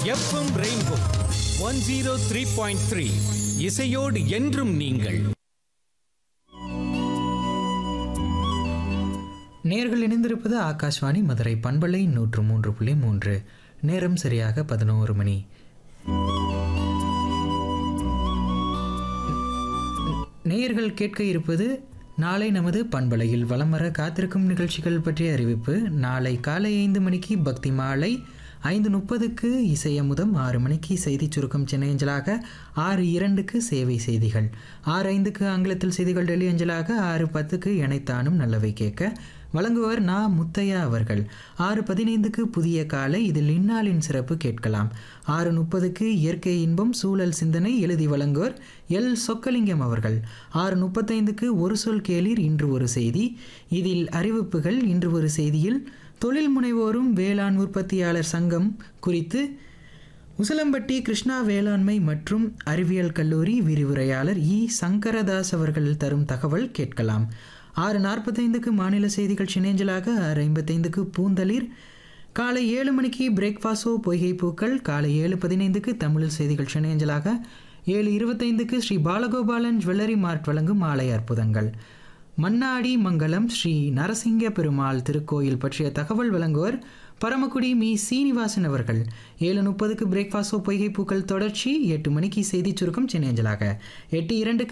FM Rainbow one zero three point three இசையோடு என்றும் நீங்கள் நேர்கள் இணைந்திருப்பது ஆகாஷ்வாணி மதுரை பண்பலை நூற்று மூன்று புள்ளி மூன்று நேரம் சரியாக பதினோரு மணி நேயர்கள் கேட்க இருப்பது நாளை நமது பண்பலையில் வலம் வர காத்திருக்கும் நிகழ்ச்சிகள் பற்றிய அறிவிப்பு நாளை காலை ஐந்து மணிக்கு பக்தி மாலை ஐந்து முப்பதுக்கு இசையமுதம் ஆறு மணிக்கு செய்திச் சுருக்கம் சென்னை அஞ்சலாக ஆறு இரண்டுக்கு சேவை செய்திகள் ஆறு ஐந்துக்கு ஆங்கிலத்தில் செய்திகள் டெல்லி அஞ்சலாக ஆறு பத்துக்கு இணைத்தானும் நல்லவை கேட்க வழங்குவர் நா முத்தையா அவர்கள் ஆறு பதினைந்துக்கு புதிய காலை இதில் இந்நாளின் சிறப்பு கேட்கலாம் ஆறு முப்பதுக்கு இயற்கை இன்பம் சூழல் சிந்தனை எழுதி வழங்குவர் எல் சொக்கலிங்கம் அவர்கள் ஆறு முப்பத்தைந்துக்கு ஒரு சொல் கேளீர் இன்று ஒரு செய்தி இதில் அறிவிப்புகள் இன்று ஒரு செய்தியில் தொழில் முனைவோரும் வேளாண் உற்பத்தியாளர் சங்கம் குறித்து உசிலம்பட்டி கிருஷ்ணா வேளாண்மை மற்றும் அறிவியல் கல்லூரி விரிவுரையாளர் இ சங்கரதாஸ் அவர்கள் தரும் தகவல் கேட்கலாம் ஆறு நாற்பத்தைந்துக்கு மாநில செய்திகள் சினேஞ்சலாக ஆறு ஐம்பத்தைந்துக்கு பூந்தளிர் காலை ஏழு மணிக்கு பிரேக்ஃபாஸ்டோ பொய்கை பூக்கள் காலை ஏழு பதினைந்துக்கு தமிழில் செய்திகள் சினேஞ்சலாக ஏழு இருபத்தைந்துக்கு ஸ்ரீ பாலகோபாலன் ஜுவல்லரி மார்ட் வழங்கும் ஆலய அற்புதங்கள் மன்னாடி மங்கலம் ஸ்ரீ நரசிங்க பெருமாள் திருக்கோயில் பற்றிய தகவல் வழங்குவர் பரமக்குடி மீ சீனிவாசன் அவர்கள் ஏழு முப்பதுக்கு பிரேக்ஃபாஸ்டோ பொய்கை பூக்கள் தொடர்ச்சி எட்டு மணிக்கு செய்திச் சுருக்கம் சென்னை அஞ்சலாக எட்டு இரண்டுக்கு